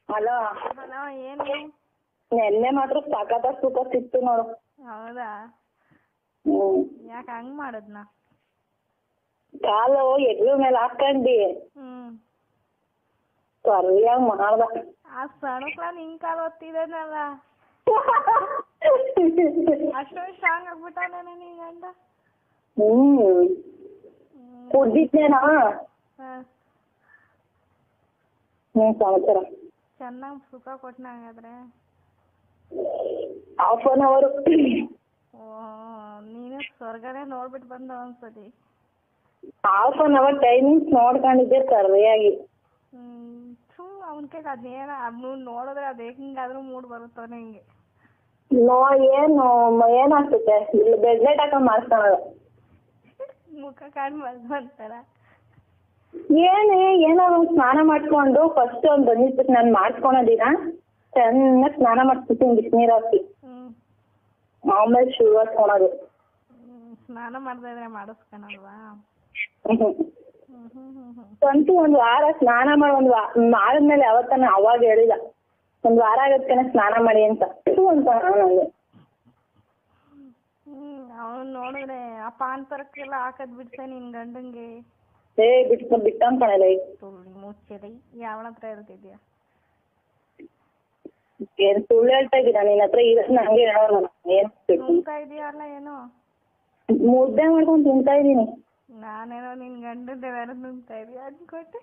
Hello hello ಏನು ನೆನ್ನೆ ಮಾತ್ರ ಸಖತ್ತಾಗಿ ಸುಖ ಸಿಕ್ತು ನೋಡು ಹೌದಾ ಹ್ಮ್ ಯಾಕೆ ಹಂಗ್ ಮಾಡದ್ನ ಕಾಲು ಎಗ್ರ ಮೇಲೆ ಹಾಕೊಂಡಿ ಹ್ಮ್ ಸರಿಯಾಗಿ ಮಾಡ್ದ ಆ ಸಣ್ಣಕ್ಲ ನಿನ್ ಕಾಲ್ ಒತ್ತಿದೇನಲ್ಲ ಅಷ್ಟೊಂದು ಸ್ಟ್ರಾಂಗ್ ಆಗ್ಬಿಟ್ಟಾನೇನೆ ನಿನ್ ಗಂಡ ಹ್ಮ್ ಕುದ್ದಿದ್ನೇನಾ ಹಾ ಹ್ಮ್ ಸಮಾಚಾರ ಚೆನ್ನಾಗ್ ಸುಖ ಕೊಟ್ನ ಹಾಗಾದ್ರೆ ಹಾಫ್ ಅನ್ ಅವರ್ ಓ ನೀನು ಸ್ವರ್ಗನೇ ನೋಡ್ಬಿಟ್ಟು ಬಂದ ಒಂದ್ಸತಿ ಹಾಫ್ ಅನ್ ಅವರ್ ಟೈಮಿಂಗ್ಸ್ ನೋಡ್ಕೊಂಡಿದ್ದೆ ಸರಿಯಾಗಿ ಹ್ಮ್ ಥೂ ಅವನ ಕೈಗೆ ಅದೇನ ಅವ್ನು ನೋಡಿದ್ರೆ ಅದ್ ಹೆಂಗಾದ್ರೂ ಮೂಡ್ ಬರುತ್ತೋ ನಿಂಗೆ ನೋ ಏನು ಮ- ಏನಾಗ್ತೈತೆ ಇಲ್ಲಿ ಬೆಡ್ ಲೈಟ್ ಹಾಕೊಂಡ್ ಮಾಡ್ಕೊಳೋದು ಮುಖ ಕಾಣ್ಬಾರ್ದು ಅಂತಾರ ಏನೇ ಏನಾದ್ರು ಒಂದ್ ಸ್ನಾನ ಮಾಡ್ಕೊಂಡು ಫಸ್ಟ್ ಒಂದ್ ಬಂದಿದ್ಬಿಟ್ಟು ನಾನು ಮಾಡ್ಕೊಳೋದಿನ ಚೆನ್ನಾಗಿ ಸ್ನಾನ ಮಾಡ್ಬಿಡ್ತೀನಿ ಬಿಸಿನೀರ್ ಹಾಕಿ ಹ್ಮ್ ಆಮೇಲೆ ಶೂ ಹಾಕೊಳೋದು ಹ್ಮ್, ಸ್ನಾನ ಮಾಡ್ತಾ ಇದ್ರೆ ಮಾಡಿಸ್ಕೊಳಲ್ವಾ ಹ್ಮ್ ಹ್ಮ್ ಹ್ಮ್ ಹ್ಮ್ ಹ್ಮ್ ಸ್ವಂತ ಒಂದ್ ವಾರ ಸ್ನಾನ ಮಾಡಿ ಒಂದ್ ವಾ ಮಾಡಿದ್ಮೇಲೆ ಯಾವತ್ತನ ಅವಾಗ ಹೇಳಿದ ಒಂದ್ ವಾರ ಆಗತ್ಕನ ಸ್ನಾನ ಮಾಡಿ ಅಂತ ಥು ಅಂತ ನಂಗೆ ಹ್ಮ್ ಅವ್ನ್ ನೋಡಿದ್ರೆ ಆ ಪಾನ್ ಪರಕ್ಕೆಲ್ಲ ಹಾಕದ್ ಬಿಡ್ಸ ನಿನ್ ಗಂಡಂಗೆ ಏ ಬಿಟ್ಟು ಬಿಟ್ಟಂತಾನಲ್ಲ ಈಗ ತುಳ್ಳಿ ಮುಚ್ಚರಿ ಯಾವಳ ಹತ್ರ ಹೇಳ್ತಿದ್ಯಾ ಏನ್ ಸುಳ್ಳು ಹೇಳ್ತಾ ಇದ್ದೀರಾ ನಿನ್ ಹತ್ರ ಇರೋದ್ ನಂಗೆ ಹೇಳೋಣ ಏನ್ ಬಿಟ್ಟು ನುಂಗ್ತಾ ಇದೀಯಲ್ಲ ಏನೋ ಮುದ್ದೆ ಮಾಡ್ಕೊಂಡ್ ತಿಂತಾ ಇದೀನಿ ನಾನೇನೋ ನಿನ್ ಗಂಡಂದೆ ಬೇರೆ ನುಂಗ್ತಾ ಇದೀಯ ಅನ್ಕೊಟ್ಟೆ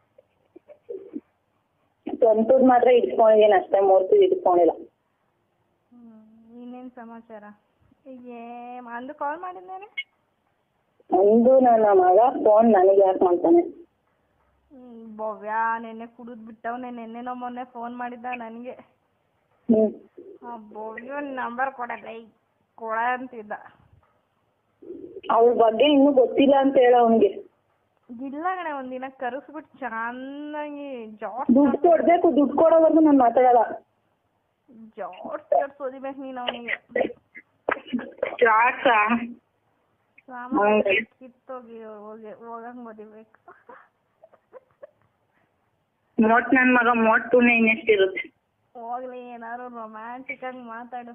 ಸ್ವಂತದ್ ಮಾತ್ರ ಇಟ್ಕೊಂಡಿದೀನಿ ಅಷ್ಟೇ ಮೂರ್ತಿ ಇಟ್ಕೊಂಡಿಲ್ಲ ಹ್ಮ್ ಇನ್ನೇನ್ ಸಮಾಚಾರ ಏ ಅಂದು ಕಾಲ್ ಮಾಡಿದ್ದೇನೆ ಒಂದು ನನ್ನ ಮಗ ಫೋನ್ ನನಗೆ ಯಾಕೆ ಮಾಡ್ತಾನೆ ಹ್ಮ್ ಭವ್ಯ ನೆನ್ನೆ ಕುಡಿದ್ ಬಿಟ್ಟವ್ನೆ ನೆನ್ನೆನೋ ಮೊನ್ನೆ ಫೋನ್ ಮಾಡಿದ್ದ ನನಗೆ ಹ್ಮ್ ಆ ಭವ್ಯನ್ ನಂಬರ್ ಕೊಡಲ್ಲ ಈ ಕೊಡ ಅಂತಿದ್ದ ಅವ್ಳ ಬಗ್ಗೆ ಇನ್ನೂ ಗೊತ್ತಿಲ್ಲ ಅಂತ ಹೇಳ ಅವ್ನಿಗೆ ಇಲ್ಲ ಕಣೆ ಒಂದಿನ ಕರೆಸ್ಬಿಟ್ಟು ಚೆನ್ನಾಗಿ ಜಾಟ್ ದುಡ್ಡು ಕೊಡ್ಬೇಕು ದುಡ್ಡು ಕೊಡೋವರೆಗೂ ನಾನು ಮಾತಾಡಲ್ಲ ಜಾಟ್ ಜಾಟ್ ಸೋದಿಬೇಕು ನೀನು ಅವನಿಗೆ ಸಾಕಾ ಸಾಮಾನ್ಯ ಕಿತ್ತೋಗಿ ಹೋಗಿ ಹೋಗಂಗ್ ಓದಿಬೇಕು ಮೊಟ್ ನನ್ ಮಗ ಮೊಟ್ ಪುಣ್ಯ ಇನ್ನೆಷ್ಟಿರುತ್ತೆ ಹೋಗ್ಲಿ ಏನಾದ್ರು ರೊಮ್ಯಾಂಟಿಕ್ ಆಗಿ ಮಾತಾಡು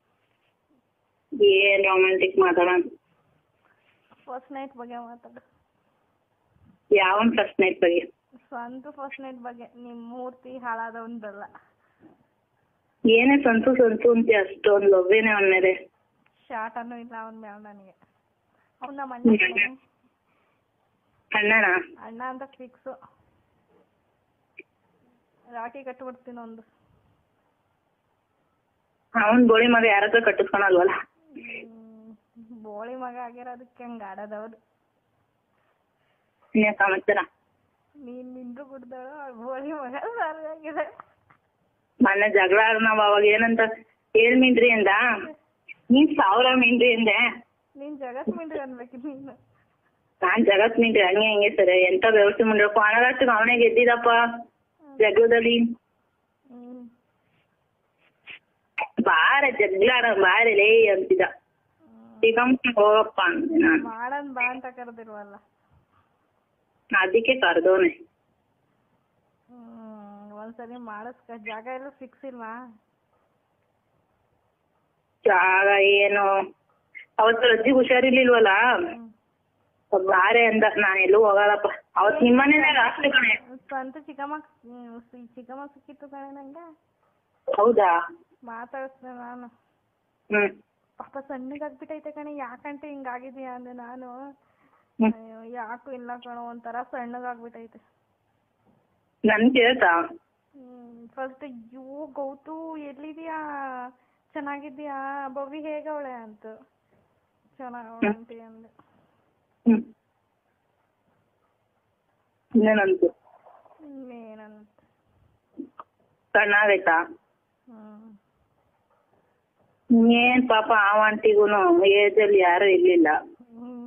ಏನ್ ರೊಮ್ಯಾಂಟಿಕ್ ಮಾತಾಡೋಣ ಫಸ್ಟ್ ನೈಟ್ ಬಗ್ಗೆ ಮಾತಾಡು ಯಾವನ್ ಫಸ್ಟ್ ನೈಟ್ ಬಗ್ಗೆ ಸ್ವಂತ ಫಸ್ಟ್ ನೈಟ್ ಬಗ್ಗೆ ನಿಮ್ ಮೂರ್ತಿ ಹಾಳಾದವಂದಲ್ಲ ಏನೇ ಸಂತು ಸಂತು ಅಂತ ಅಷ್ಟೊಂದು ಲವ್ವೇನೆ ಅವನ ಮೇಲೆ ಶಾರ್ಟ್ ಅನ್ನೂ ಇಲ್ಲ ಅವನ ಮೇಲೆ ನನಗೆ ಅವ್ನ ನಮ್ಮ ಅಣ್ಣ ಕಣೆ. ಅಣ್ಣನ ಅಣ್ಣ ಅಂತ ಫಿಕ್ಸು ರಾಖಿ ಕಟ್ಬಿಡ್ತೀನಿ ಒಂದು ಅವನ್ ಗೋಳಿ ಮಗ ಯಾರ ಹತ್ರ ಕಟ್ಟಿಸ್ಕೊಳಲ್ವಲ್ಲ ಹ್ಮ್, ಬೋಳಿ ಮಗ ಆಗಿರೋದಕ್ಕೆ ಹಂಗ ಆಡೋದವ್ರು ಇನ್ನೇನ್ ಸಮಾಚಾರ ನೀನ್ ನಿಂದು ಬಿಡ್ದಾಳು ಬೋಳಿ ಮಗ ಸರಿಯಾಗಿದೆ ಮೊನ್ನೆ ಜಗಳ ಆಡ್ ನಾವ್ ಅವಾಗ ಏನಂತ ಏಳ್ ಮೀನ್ರಿ ಅಂದ ನೀನ್ ಸಾವಿರ ಮೀನ್ರಿ ಅಂದೆ ನೀನ್ ಜಗತ್ ಮಿಂಡ್ರಿ ಅನ್ಬೇಕು ನೀನು ನಾನ್ ಜಗತ್ ಮೀನ್ರಿ ಹಂಗೆ ಹಿಂಗೆ ಸರಿ ಎಂತ ವ್ಯವಸ್ಥೆ ಮಾಡ್ರಿ ಕೊನೆಲಾಸ್ಟಿಗೆ ಅವನೇ ಗೆದ್ದಿದಪ್ಪ ಜಗಳದಲ್ಲಿ ಹ್ಮ್ ಬಾರ ಜಗ್ಲಾಡ ಬಾರಲೇ ಅಂತಿದ್ದ ಸಿಗಂಪ ಹೋಗಪ್ಪ ಅಂದೆ ನಾನು ಮಾಡನ್ ಬಾ ಅಂತ ಕರೆದಿಲ್ವಲ್ಲ ಅದಕ್ಕೆ ಕರ್ದೋನೆ ಹ್ಮ್ ಒಂದ್ಸರಿ ಮಾಡಿಸ್ಕ ಜಾಗ ಎಲ್ಲ ಫಿಕ್ಸ್ ಇಲ್ವಾ ಜಾಗ ಏನು ಅವತ್ತು ರಜ್ಜಿಗ್ ಹುಷಾರಿರ್ಲಿಲ್ವಲ್ಲ ಹ್ಮ್ ಬಾರೆ ಅಂದ ನಾನ್ ಎಲ್ಲೂ ಹೋಗಲ್ಲಪ್ಪ ಅವತ್ ನಿಮ್ಮನೆ ಲಾಸ್ಟ್ ಕಣೆ ಸ್ವಂತ ಚಿಕ್ಕಮ್ಮ ಹ್ಮ್, ಸಿ- ಚಿಕ್ಕಮ್ಮ ಸಿಕ್ಕಿತ್ತು ಕಣೆ ನಂಗೆ ಹೌದಾ ಮಾತಾಡಿಸ್ದೆ ನಾನು ಹ್ಮ್ ಪಾಪ ಸಣ್ಣಗಾಗ್ಬಿಟ್ಟೈತೆ ಕಣೆ ಯಾಕಂటే ಹಿಂಗಾಗಿದ್ಯಾ ಅಂದೆ ನಾನು ಹ್ಮ್ ಅಯ್ಯೋ ಯಾಕೂ ಇಲ್ಲ ಕಣೋ ಒಂಥರ ಸಣ್ಣಗಾಗ್ಬಿಟ್ಟೈತೆ ನನ್ ಕೇಳ್ತಾ ಹ್ಮ್ ಫಸ್ಟ್ ಅಯ್ಯೋ ಗೌತು ಎಲ್ಲಿದ್ಯಾ ಚೆನ್ನಾಗಿದ್ಯಾ ಭವಿ ಹೇಗವಳೆ ಅಂತ ಚೆನ್ನಾಗವಳೆ ಅಂತೆ ಅಂದೆ ಹ್ಮ್ ಇನ್ನೇನಂತು ಇನ್ನೇನಂತ ಸಣ್ಣಾಗೈತಾ ಹ್ಮ್ ಏನ್ ಪಾಪ ಆ ಆಂಟಿಗೂನು ಏಜ್ ಅಲ್ಲಿ ಯಾರು ಇರ್ಲಿಲ್ಲ ಹ್ಮ್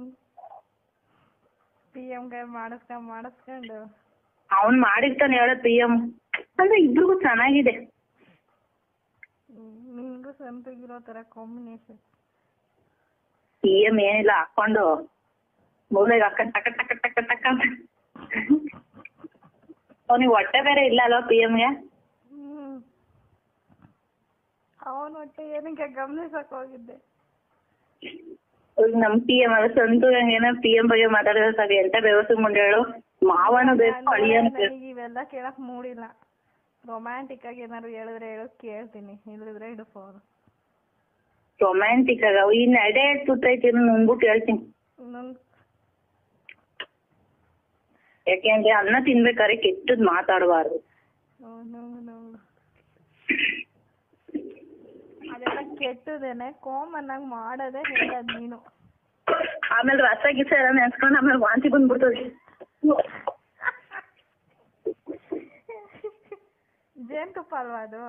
ಪಿ ಎಂ ಕೈ ಮಾಡಿಸ್ಕೊಂಡ್ ಮಾಡಿಸ್ಕೊಂಡು ಅವ್ನ್ ಮಾಡಿರ್ತಾನೆ ಹೇಳ ಪಿ ಎಂ ಅಂದ್ರೆ ಇಬ್ರಿಗೂ ಚೆನ್ನಾಗಿದೆ ಹ್ಮ್, ನಿನ್ಗೂ ಸಂಪಿಗಿರೋ ತರ ಕಾಂಬಿನೇಷನ್ ಪಿ ಎಂ ಏನಿಲ್ಲ ಹಾಕೊಂಡು ಮೂಲೆಗೆ ಹಾಕೊಂಡ್ ಟಕ ಟಕ ಟಕ ಟಕ ಅಂತ ಅವ್ನಿಗೆ ಹೊಟ್ಟೆ ಬೇರೆ ಇಲ್ಲ ಅಲ್ವಾ ಪಿ ಗೆ ಅವನ ಒಟ್ಟೆ ಏನಕ್ಕೆ ಗಮನಿಸಕ್ ಹೋಗಿದ್ದೆ ನಮ್ ಪಿ ಎಂ ಅಲ್ಲ ಸಂತು ಏನೋ ಪಿ ಎಂ ಬಗ್ಗೆ ಮಾತಾಡಿದ್ರೆ ಸರಿ ಎಂತ ಬೇವಸು ಮುಂಡೆ ಹೇಳು ಮಾವನು ಬೇಕು ಅಳಿಯನು ಬೇಕು ನನಗೆ ಇವೆಲ್ಲ ಕೇಳಕ್ ಮೂಡಿಲ್ಲ ರೊಮ್ಯಾಂಟಿಕ್ ಆಗಿ ಏನಾದ್ರು ಹೇಳಿದ್ರೆ ಹೇಳು ಕೇಳ್ತೀನಿ ಇಲ್ಲದಿದ್ರೆ ಇಡು ಫೋನ್ ರೊಮ್ಯಾಂಟಿಕ್ ಆಗ ಈ ನಡೆ ಸುತ್ತೈತಿ ನುಂಗ್ಬಿಟ್ಟು ಹೇಳ್ತೀನಿ ನನ್ ಯಾಕೆಂದ್ರೆ ಅನ್ನ ತಿನ್ಬೇಕಾದ್ರೆ ಕೆಟ್ಟದ್ ಮಾತಾಡಬಾರ್ದು ಅದೆಲ್ಲ ಕೆಟ್ಟದೇನೆ ಕಾಮನ್ ಆಗಿ ಮಾಡೋದೇ ಹೇಳೋದ್ ನೀನು ಆಮೇಲೆ ರಸ ಗಿಸ ಎಲ್ಲ ನೆನ್ಸ್ಕೊಂಡು ಆಮೇಲೆ ವಾಂತಿ ಬಂದ್ಬಿಡ್ತದೆ ಜೇನುತುಪ್ಪ ಅಲ್ವಾ ಅದು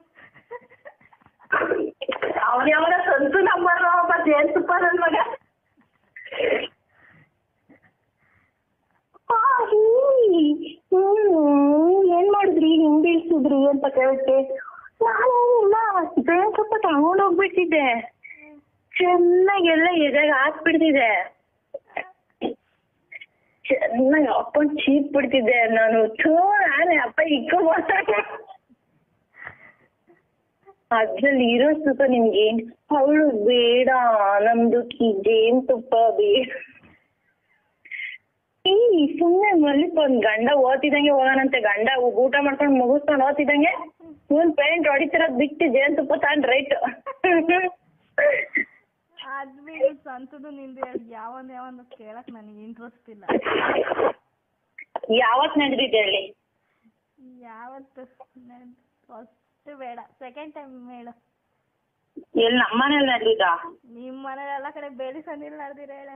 ಅವ್ನ ಯಾವಾಗ ಸಂತು ನಂಬರ್ ಒಬ್ಬ ಜೇನ್ತುಪ್ಪ ನನ್ ಮಗ ಆ, ಹೀ, ಹ್ಮ್, ಏನ್ ಮಾಡಿದ್ರಿ ಹಿಂಗ್ ಬೀಳ್ಸಿದ್ರಿ ಅಂತ ಕೇಳಕ್ಕೆ ನಾನು ಇಲ್ಲ ಜೇನ್ತುಪ್ಪ ತಗೊಂಡ್ ಹೋಗ್ಬಿಟ್ಟಿದ್ದೆ ಚೆನ್ನಾಗೆಲ್ಲ ಎದೆಗೆ ಹಾಕ್ಬಿಡ್ತಿದೆ ಚೆನ್ನಾಗಿ ಅಪ್ಪನ್ ಚೀಪ್ ಬಿಡ್ತಿದ್ದೆ ನಾನು ಥೂ ನಾನೇ ಅಪ್ಪ ಇಕ್ಕೋ ಅದ್ರಲ್ಲಿ ಇರೋ ಸುಖ ನಿಮ್ಗೆ ಅವಳು ಬೇಡ ನಮ್ದು ಕಿ ಜೇನ್ತುಪ್ಪ ಬೇಡ ಈ ಸುಮ್ನೆ ಮಲ್ಲಿಕ್ ಒಂದ್ ಗಂಡ ಓದ್ತಿದಂಗೆ ಹೋಗೋಣಂತೆ ಗಂಡ ಊಟ ಮಾಡ್ಕೊಂಡ್ ಮುಗಿಸ್ಕೊಂಡ್ ಓದ್ತಿದಂಗೆ ಇವನ್ ಪೇರೆಂಟ್ ಹೊಡಿತಿರೋದ್ ಬಿಟ್ಟು ಜೇನ್ತುಪ್ಪ ತಗೊಂಡ್ ರೈಟ್ ಅದ್ ಬಿಡು ಸ್ವಂತದ್ದು ನಿಂದು ಹೇಳು ಯಾವನ್ ಯಾವನ್ ಕೇಳಕ್ ನನಗೆ ಇಂಟ್ರೆಸ್ಟ್ ಇಲ್ಲ ಯಾವತ್ ನಡೆದಿದೆ ಹೇಳಿ ಯಾವತ್ತು ಫಸ್ಟ್ ಬೇಡ ಸೆಕೆಂಡ್ ಟೈಮ್ ಹೇಳು ಎಲ್ಲಿ ನಮ್ಮನೇಲಿ ನಡೆದಿದ್ದ ನಿಮ್ ಮನೇಲಿ ಎಲ್ಲ ಕಡೆ ಬೇಲಿ ಸಂದಿಲ್ ನಡೆದಿರ ಹೇಳ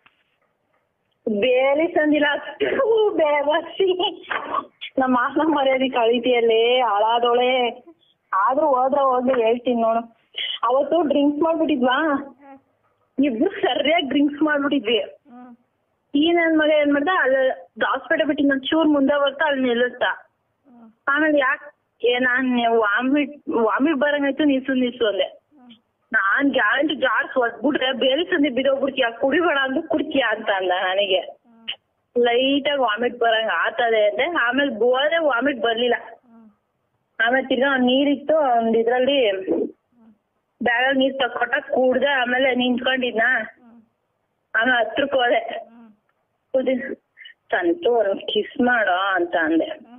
ಬೇರೆ ಸಂದಿಲ್ಲ ಬೇವರ್ಸಿ ನಮ್ಮ ಮಾಸನ ಮರ್ಯಾದೆ ಕಳಿತಿಯಲ್ಲಿ ಹಾಳಾದೋಳೆ ಆದ್ರೂ ಹೋದ್ರ ಹೋಗ್ಲಿ ಹೇಳ್ತೀನಿ ನೋಡು ಅವತ್ತು ಡ್ರಿಂಕ್ಸ್ ಮಾಡ್ಬಿಟ್ಟಿದ್ವಾ ಇಬ್ರು ಸರಿಯಾಗಿ ಡ್ರಿಂಕ್ಸ್ ಮಾಡ್ಬಿಟ್ಟಿದ್ವಿ ಹ್ಮ್ ಈ ನನ್ ಮಗ ಏನ್ ಮಾಡ್ದ ಅಲ್ಲಿ ಹಾಸ್ಪಿಟಲ್ ಬಿಟ್ಟು ಇನ್ನೊಂದ್ ಚೂರ್ ಮುಂದೆ ಬರ್ತಾ ಅಲ್ಲಿ ನಿಲ್ಲುತ್ತ ಹ್ಮ್ ಆಮೇಲೆ ಯಾಕ್ ಏ ನಾನ್ ವಾಮಿಟ್ ವಾಮಿಟ್ ಬರಂಗಾಯ್ತು ನಿಲ್ಸು ನಿಲ್ಸು ಅಂದೆ ಹ್ಮ್ ನಾನ್ ಗ್ಯಾರಂಟಿ ಜಾಡ್ಸ್ ಹೊಡ್ಬಿಟ್ರೆ ಬೇರೆ ಸಂದಿ ಬಿದೋಗ್ಬಿಡ್ತೀಯ ಕುಡಿಬೇಡ ಅಂದು ಕುಡ್ತೀಯ ಅಂತ ಅಂದ ನನಗೆ ಹ್ಮ್ ಲೈಟ್ ಆಗಿ ವಾಮಿಟ್ ಬರಂಗ ಆತದೆ ಅಂದೆ ಆಮೇಲೆ ಹೋದ್ರೆ ವಾಮಿಟ್ ಬರ್ಲಿಲ್ಲ ಹ್ಮ್ ಆಮೇಲೆ ತಿರ್ಗಾ ಒಂದ್ ನೀರಿತ್ತು ಒಂದ್ ಇದ್ರಲ್ಲಿ ಬ್ಯಾಗಲ್ಲಿ ನೀರ್ ತಕೊಟ್ಟ ಕುಡ್ದೆ ಆಮೇಲೆ ನಿಂತ್ಕೊಂಡಿದ್ನ ಹ್ಮ್ ಆಮೇಲೆ ಹತ್ರಕ್ ಹೋದೆ ಹ್ಮ್ ಕುದಿ ಸಂತು ಕಿಸ್ ಮಾಡೋ ಅಂತ ಅಂದೆ ಹ್ಮ್